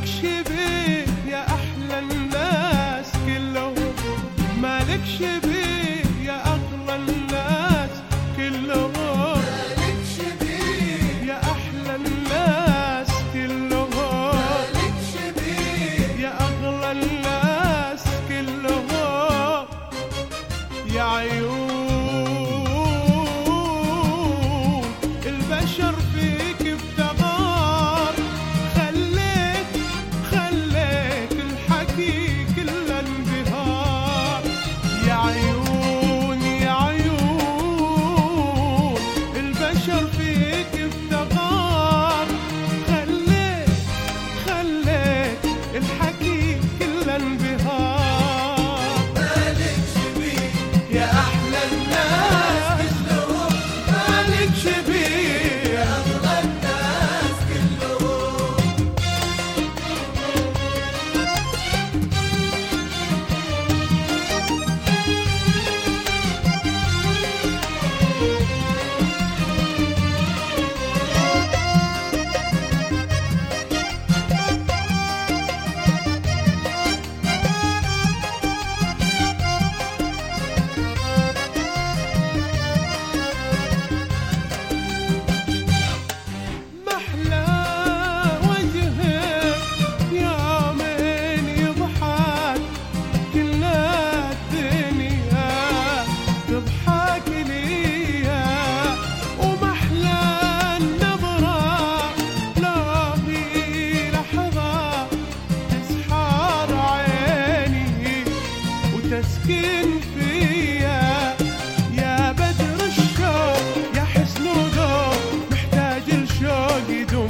مالكش بيه يا احلى الناس كلهم مالكش بيه يا اغلى الناس كلهم مالكش بيه يا احلى الناس كلهم مالكش بيه يا اغلى الناس كلهم يا عيون البشر فيك افتغار خليت خليت الحكي كله انبهار يا عيون يا عيون البشر فيك افتغار خليت خليت الحكي كله انبهار مالكش بيه يا احلى الناس كلهم مالكش بيه أغلى الناس كلهم محلى وجهك يا من يضحك كل الدنيا تضحك ليا ومحلى النظرة لا في لحظة تسحر عيني وتسكن فيا يا بدر الشوق يا حسن وذوق محتاج الشوق يدوم